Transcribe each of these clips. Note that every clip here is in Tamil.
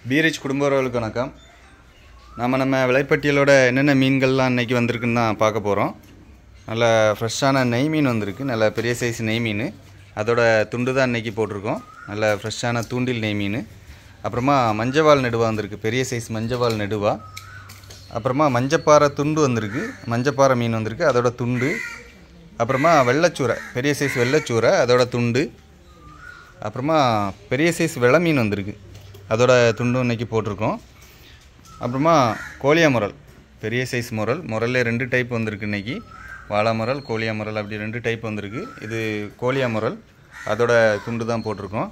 பீரிச் குடும்ப உறவுகளுக்கு வணக்கம் நம்ம நம்ம விலைப்பட்டியலோட என்னென்ன மீன்கள்லாம் இன்றைக்கி வந்திருக்குன்னு தான் பார்க்க போகிறோம் நல்ல ஃப்ரெஷ்ஷான நெய் மீன் வந்திருக்கு நல்ல பெரிய சைஸ் நெய் மீன் அதோட துண்டு தான் இன்றைக்கி போட்டிருக்கோம் நல்ல ஃப்ரெஷ்ஷான தூண்டில் நெய் மீன் அப்புறமா மஞ்சவால் நெடுவா வந்திருக்கு பெரிய சைஸ் மஞ்சவால் நெடுவா அப்புறமா மஞ்சப்பாறை துண்டு வந்திருக்கு மஞ்சப்பாறை மீன் வந்திருக்கு அதோட துண்டு அப்புறமா வெள்ளைச்சூரை பெரிய சைஸ் வெள்ளைச்சூரை அதோட துண்டு அப்புறமா பெரிய சைஸ் வெள மீன் வந்திருக்கு அதோட துண்டும் இன்னைக்கு போட்டிருக்கோம் அப்புறமா கோழியா முரல் பெரிய சைஸ் முரல் முரல்லே ரெண்டு டைப் வந்திருக்கு இன்னைக்கு வாழா முரல் கோழியா முரல் அப்படி ரெண்டு டைப் வந்திருக்கு இது கோழியா முரல் அதோட துண்டு தான் போட்டிருக்கோம்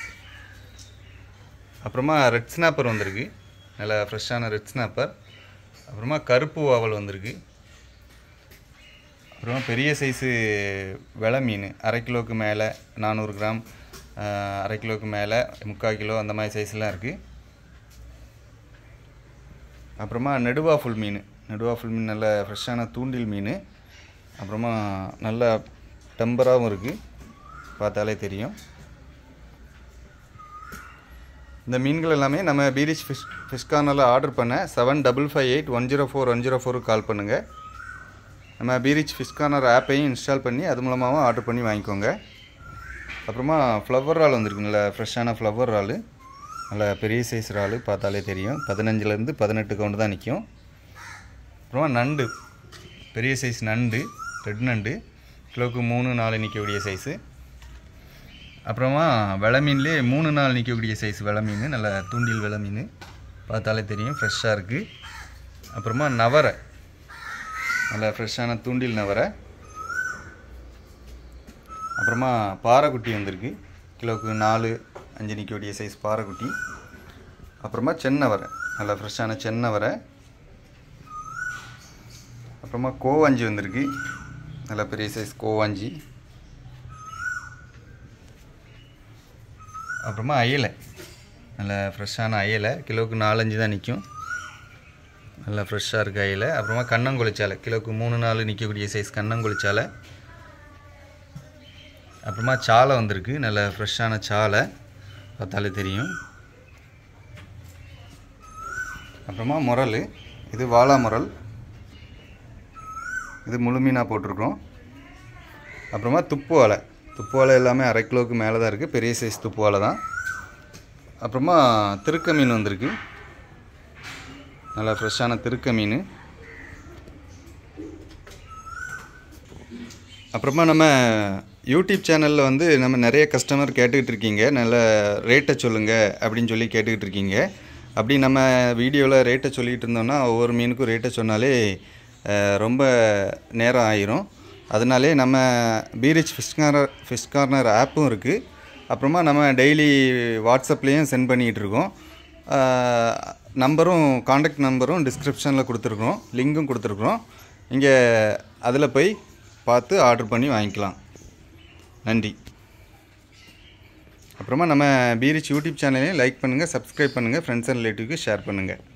அப்புறமா ரெட் ஸ்னாப்பர் வந்திருக்கு நல்ல ஃப்ரெஷ்ஷான ரெட் ஸ்னாப்பர் அப்புறமா கருப்பு வாவல் வந்திருக்கு அப்புறமா பெரிய சைஸு வெலை மீன் அரை கிலோவுக்கு மேலே நானூறு கிராம் ஆஹ், அரை கிலோவுக்கு மேலே முக்கால் கிலோ அந்த மாதிரி சைஸ்லாம் இருக்குது அப்புறமா நெடுவா ஃபுல் மீன் நெடுவா ஃபுல் மீன் நல்ல ஃப்ரெஷ்ஷான தூண்டில் மீன் அப்புறமா நல்ல டெம்பராகவும் இருக்குது பார்த்தாலே தெரியும் இந்த மீன்கள் எல்லாமே நம்ம பீரிச் ஃபிஷ் ஃபிஷ் கார்னரில் ஆர்டர் பண்ண seven double five eight one zero four one zero ஃபோருக்கு கால் பண்ணுங்கள் நம்ம பீரிச் ஃபிஷ் கார்னர் ஆப்பையும் இன்ஸ்டால் பண்ணி அது மூலமாகவும் ஆர்டர் பண்ணி வாங்கிக்கோங்க அப்புறமா ஃப்ளவர் இறால் வந்திருக்கு நல்ல ஃப்ரெஷ்ஷான ஃப்ளவர் இறால் நல்ல பெரிய சைஸ் இறால் பார்த்தாலே தெரியும் பதினஞ்சுலேருந்து பதினெட்டு கவுண்டு தான் நிற்கும் அப்புறமா நண்டு பெரிய சைஸ் நண்டு ரெட் நண்டு கிலோவுக்கு மூணு நாலு நிற்கக்கூடிய சைஸு அப்புறமா வெலை மீன்லேயே மூணு நாள் நிற்கக்கூடிய சைஸ் வெலை மீன் நல்ல தூண்டில் வெலை மீன் பார்த்தாலே தெரியும் ஃப்ரெஷ்ஷாக இருக்குது அப்புறமா நவரை நல்ல ஃப்ரெஷ்ஷான தூண்டில் நவரை அப்புறமா பாறைக்குட்டி வந்திருக்கு கிலோவுக்கு நாலு அஞ்சு நிற்கக்கூடிய சைஸ் பாறைக்குட்டி அப்புறமா சென்னவரை நல்ல ஃப்ரெஷ்ஷான சென்னவரை அப்புறமா கோவாஞ்சி வந்திருக்கு நல்ல பெரிய சைஸ் கோவாஞ்சி அப்புறமா அயலை நல்ல ஃப்ரெஷ்ஷான அயலை கிலோவுக்கு நாலஞ்சு தான் நிற்கும் நல்லா ஃப்ரெஷ்ஷாக இருக்குது அயலை அப்புறமா கண்ணங்குளிச்சாலை கிலோவுக்கு மூணு நாலு நிற்கக்கூடிய சைஸ் கண்ணங்குளிச்சாலை அப்புறமா சாலை வந்திருக்கு நல்ல ஃப்ரெஷ்ஷான சாலை பார்த்தாலே தெரியும் அப்புறமா முரல் இது வாழா முரல் இது முழு மீனாக போட்டிருக்கோம் அப்புறமா துப்பு வாழை துப்பு வாழை எல்லாமே அரை கிலோவுக்கு மேலே தான் இருக்குது பெரிய சைஸ் துப்பு வாழை தான் அப்புறமா திருக்க மீன் வந்திருக்கு நல்லா ஃப்ரெஷ்ஷான திருக்க மீன் அப்புறமா நம்ம யூடியூப் சேனலில் வந்து நம்ம நிறைய கஸ்டமர் கேட்டுக்கிட்டு இருக்கீங்க நல்ல ரேட்டை சொல்லுங்கள் அப்படின்னு சொல்லி கேட்டுக்கிட்டு இருக்கீங்க அப்படி நம்ம வீடியோவில் ரேட்டை சொல்லிகிட்டு இருந்தோம்னா ஒவ்வொரு மீனுக்கும் ரேட்டை சொன்னாலே அஹ், ரொம்ப நேரம் ஆயிரும் அதனாலே நம்ம பீரிச் ஃபிஷ் கார்னர் ஃபிஷ் கார்னர் ஆப்பும் இருக்குது அப்புறமா நம்ம டெய்லி வாட்ஸ்அப்லேயும் சென்ட் பண்ணிக்கிட்டு இருக்கோம் அஹ், நம்பரும் காண்டாக்ட் நம்பரும் டிஸ்கிரிப்ஷனில் கொடுத்துருக்குறோம் லிங்க்கும் கொடுத்துருக்குறோம் இங்கே அதில் போய் பார்த்து ஆர்டர் பண்ணி வாங்கிக்கலாம் நன்றி அப்புறமா நம்ம பீரிச் யூடியூப் சேனலையும் லைக் பண்ணுங்கள் சப்ஸ்கிரைப் பண்ணுங்கள் ஃப்ரெண்ட்ஸ் அண்ட் ரிலேட்டிவ்க்கு ஷேர் பண்ணுங்கள்